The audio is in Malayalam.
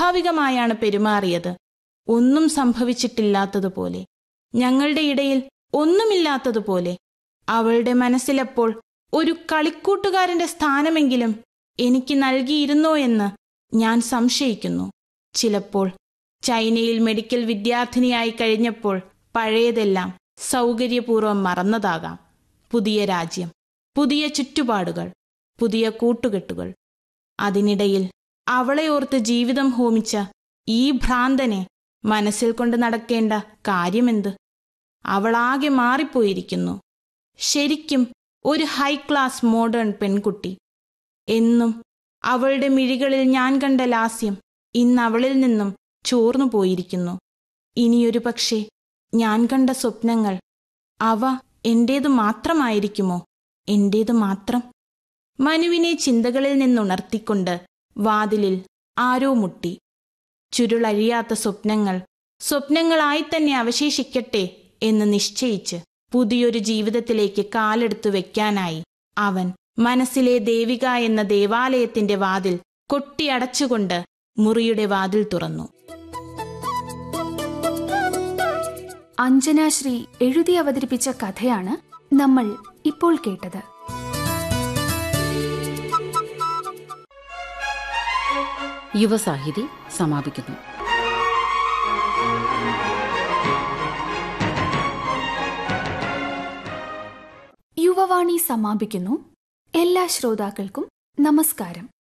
സ്വാഭാവികമായാണ് പെരുമാറിയത് ഒന്നും സംഭവിച്ചിട്ടില്ലാത്തതുപോലെ ഞങ്ങളുടെ ഇടയിൽ ഒന്നുമില്ലാത്തതുപോലെ അവളുടെ മനസ്സിലപ്പോൾ ഒരു കളിക്കൂട്ടുകാരന്റെ സ്ഥാനമെങ്കിലും എനിക്ക് നൽകിയിരുന്നോ എന്ന് ഞാൻ സംശയിക്കുന്നു ചിലപ്പോൾ ചൈനയിൽ മെഡിക്കൽ വിദ്യാർത്ഥിനിയായി കഴിഞ്ഞപ്പോൾ പഴയതെല്ലാം സൗകര്യപൂർവ്വം മറന്നതാകാം പുതിയ രാജ്യം പുതിയ ചുറ്റുപാടുകൾ പുതിയ കൂട്ടുകെട്ടുകൾ അതിനിടയിൽ അവളെ ഓർത്ത് ജീവിതം ഹോമിച്ച ഈ ഭ്രാന്തനെ മനസ്സിൽ കൊണ്ട് നടക്കേണ്ട കാര്യമെന്ത് അവളാകെ മാറിപ്പോയിരിക്കുന്നു ശരിക്കും ഒരു ഹൈ ക്ലാസ് മോഡേൺ പെൺകുട്ടി എന്നും അവളുടെ മിഴികളിൽ ഞാൻ കണ്ട ലാസ്യം ഇന്ന് അവളിൽ നിന്നും ചോർന്നു പോയിരിക്കുന്നു ഇനിയൊരു പക്ഷേ ഞാൻ കണ്ട സ്വപ്നങ്ങൾ അവ എന്റേതു മാത്രമായിരിക്കുമോ എന്റേതു മാത്രം മനുവിനെ ചിന്തകളിൽ നിന്നുണർത്തിക്കൊണ്ട് വാതിലിൽ ആരോ മുട്ടി ചുരുളഴിയാത്ത സ്വപ്നങ്ങൾ സ്വപ്നങ്ങളായി തന്നെ അവശേഷിക്കട്ടെ എന്ന് നിശ്ചയിച്ച് പുതിയൊരു ജീവിതത്തിലേക്ക് കാലെടുത്തു വെക്കാനായി അവൻ മനസ്സിലെ ദേവിക എന്ന ദേവാലയത്തിന്റെ വാതിൽ കൊട്ടിയടച്ചുകൊണ്ട് മുറിയുടെ വാതിൽ തുറന്നു അഞ്ജനാശ്രീ എഴുതി അവതരിപ്പിച്ച കഥയാണ് നമ്മൾ ഇപ്പോൾ കേട്ടത് യുവസാഹിതി സമാപിക്കുന്നു യുവവാണി സമാപിക്കുന്നു എല്ലാ ശ്രോതാക്കൾക്കും നമസ്കാരം